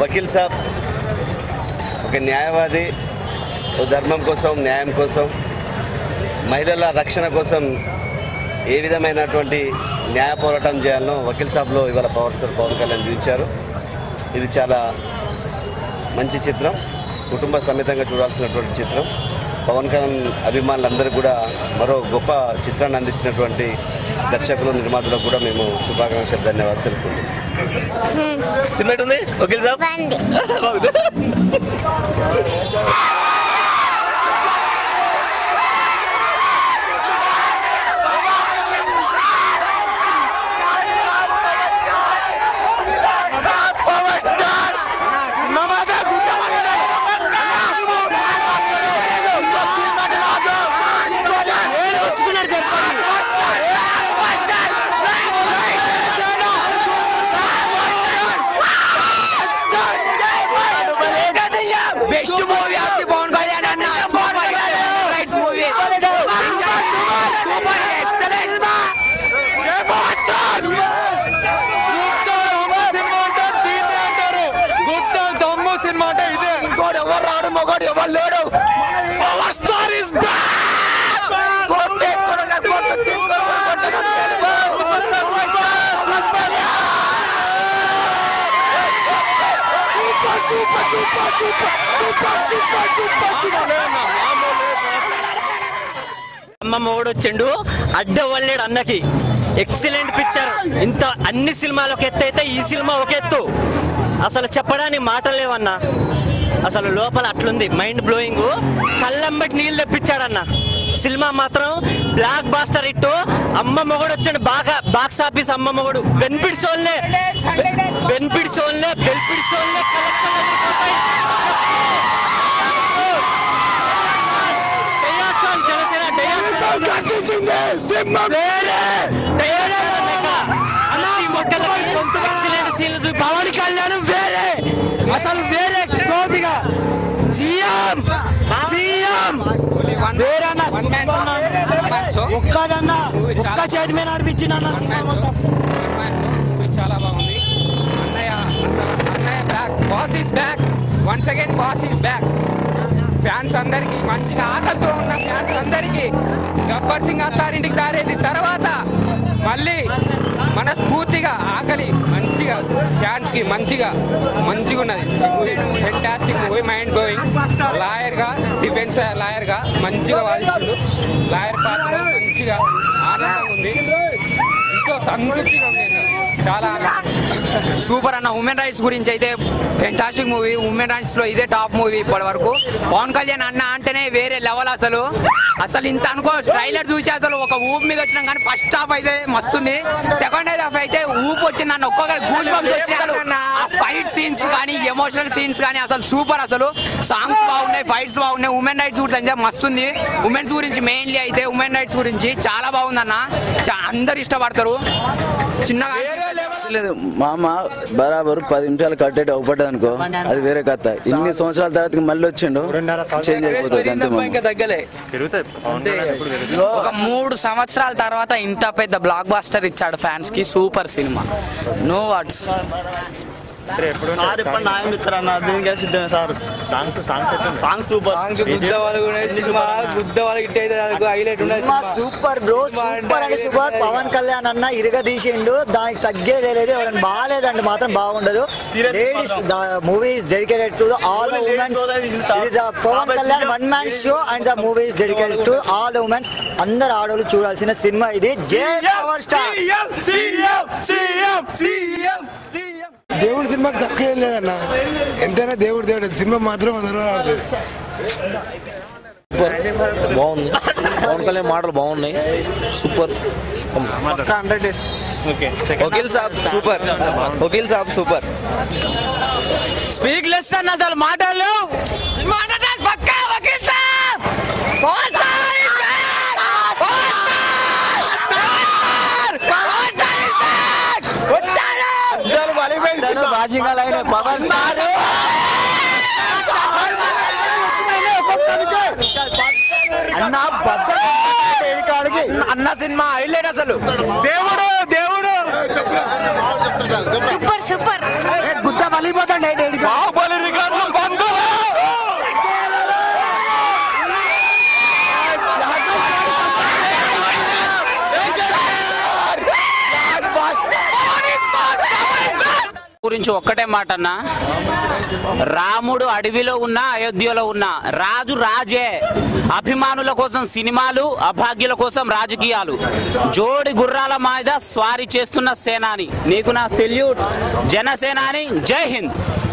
వకీల్ సాబ్ ఒక న్యాయవాది ఓ ధర్మం కోసం న్యాయం కోసం మహిళల రక్షణ కోసం ఏ విధమైనటువంటి న్యాయ పోరాటం చేయాలనో వకీల్ సాబ్లో ఇవాళ పవర్ స్టార్ పవన్ కళ్యాణ్ చూపించారు ఇది చాలా మంచి చిత్రం కుటుంబ సమేతంగా చూడాల్సినటువంటి చిత్రం పవన్ కళ్యాణ్ అభిమానులందరూ కూడా మరో గొప్ప చిత్రాన్ని అందించినటువంటి దర్శకులు నిర్మాతలకు కూడా మేము శుభాకాంక్షలు ధన్యవాదాలు తెలుపుకుంటున్నాం సినిమా ఎట్టుంది వకీల్ సాబ్ బాగుంది best movie of the Pawan Kalyan అన్న సూపర్ రైట్స్ మూవీ సూపర్ ఎక్సలెంట్ సినిమా అంటే ఇదే ఇంకోటి ఎవరు రాడు మగోడు ఎవరు లేడు పవర్ స్టార్ ఇస్ అమ్మ మొగుడు వచ్చిండు అడ్డ వల్లేడు అన్నకి ఎక్సలెంట్ పిక్చర్ ఇంత అన్ని సినిమాలు ఒక ఎత్తు అయితే ఈ సినిమా ఒక ఎత్తు అసలు చెప్పడానికి మాటలు లేవన్నా అసలు లోపల అట్లుంది మైండ్ బ్లోయింగ్ కళ్ళంబటి నీళ్ళు తెప్పించాడన్న సినిమా మాత్రం బ్లాక్ బాస్టర్ ఇట్టు అమ్మ మొగుడు వచ్చాడు బాగా బాక్స్ ఆఫీస్ అమ్మ మొగుడు బెనిఫిట్ సోల్నే బెనిఫిట్ సోల్నే బెనిఫిట్ సోల్నే కలెక్షన్ ఎదిరిపోతాయి. డయాకాన్ జనసేన పవన్ కళ్యాణ్ వేరే అసలు వేరే గోపిగా సీఎం సీఎం వేరే అన్న ఒక్కడన్నా ఒక్క చేతి మీద నడిపించిన సినిమా మొత్తం చాలా బాగుంది అన్నయ్య అసలు అన్నయ్య back boss is back once again boss is back fans అందరికి మంచిగా ఆకలితో ఉన్న ఫ్యాన్స్ అందరికి గబ్బర్ సింగ్ అత్తారింటికి దారేది తర్వాత మళ్ళీ మనస్ఫూర్తిగా ఆకలి మంచిగా ఫ్యాన్స్ కి మంచిగా మంచిగా ఉన్నది fantastic movie mind blowing lawyer గా డిఫెన్స్ లాయర్ గా మంచిగా వాదించుడు లాయర్ పాత్ర మంచిగా ఆనందంగా ఉంది ఎంతో సంతృప్తిగా ఉంది చాలా ఆనందం సూపర్ అన్న ఉమెన్ రైట్స్ గురించి అయితే ఫెంటాస్టిక్ మూవీ ఉమెన్ రైట్స్ లో ఇదే టాప్ మూవీ ఇప్పటి వరకు పవన్ కళ్యాణ్ అన్న అంటేనే వేరే లెవెల్ అసలు అసలు ఇంత అనుకో ట్రైలర్ చూసి అసలు ఒక ఊపు మీద వచ్చినాం కానీ ఫస్ట్ హాఫ్ అయితే మస్తుంది సెకండ్ హాఫ్ అయితే ఊపు వచ్చింది అన్న ఒక్కొక్కరు గూస్ బంప్స్ వచ్చినాయి అసలు ఫైట్ సీన్స్ కానీ ఎమోషనల్ సీన్స్ కానీ అసలు సూపర్ అసలు సాంగ్స్ బాగున్నాయి ఫైట్స్ బాగున్నాయి ఉమెన్ రైట్స్ గురించి అంటే మస్తుంది ఉమెన్స్ గురించి మెయిన్లీ అయితే ఉమెన్ రైట్స్ గురించి చాలా బాగుందన్న చా- అందరు ఇష్టపడతారు చిన్నగా లేదు మా అమ్మ బరాబరు పది నిమిషాలు కట్టేటి అవుపడ్డది అనుకో అది వేరే కథ ఇన్ని సంవత్సరాల తర్వాత మళ్ళీ వచ్చిండు చేంజ్ అయిపోతుంది అంతే మా అమ్మ. తగ్గలే ఒక మూడు సంవత్సరాల తర్వాత ఇంత పెద్ద బ్లాక్ బాస్టర్ ఇచ్చాడు ఫ్యాన్స్ కి సూపర్ సినిమా నో వర్డ్స్ సార్ ఇప్పుడు న్యాయం ఇస్తారన్న దీనికి సిద్ధమే sir songs songs songs super songs గుద్ద వాళ్ళు కూడా సినిమా గుద్ద వాళ్ళకి ఇట్ అయితే హైలైట్ సినిమా సూపర్ బ్రో సూపర్ అంటే సూపర్ పవన్ కళ్యాణ్ అన్న ఇరగ తీసిండు దానికి తగ్గేదే లేదు ఎవరైనా బాగాలేదండి మాత్రం బాగుండదు ladies the movie is dedicated to all womens ఇది the Pawan Kalyan one man show and the movie is dedicated to all womens అందరు ఆడవాళ్ళు చూడాల్సిన సినిమా ఇది జే పవర్ స్టార్ దేవుడి సినిమాకి తక్కువ ఏం లేదన్న ఎంతైనా దేవుడు దేవుడు సినిమా మాత్రం అందరూ ఆడుతుంది బాగుంది పవన్ కళ్యాణ్ మాటలు బాగున్నాయి super Vakeel Saab super Vakeel Saab super speak less అన్న అసలు మాటలు పక్కా Vakeel Saab power star is back! Power star! Power star is back! వచ్చాడు! బాజీగా లైన్ పవన్ స్టార్ అన్న బద్ద అన్న సినిమా హైలైట్ అసలు దేవుడు దేవుడు సూపర్ సూపర్ గుద్ద మళ్ళీపోతాండి గురించి ఒక్కటే మాట అన్న రాముడు అడవిలో ఉన్న అయోధ్యలో ఉన్న రాజు రాజే అభిమానుల కోసం సినిమాలు అభాగ్యుల కోసం రాజకీయాలు జోడి గుర్రాల మీద స్వారీ చేస్తున్న సేనాని నీకు నా సెల్యూట్ జనసేనాని జై హింద్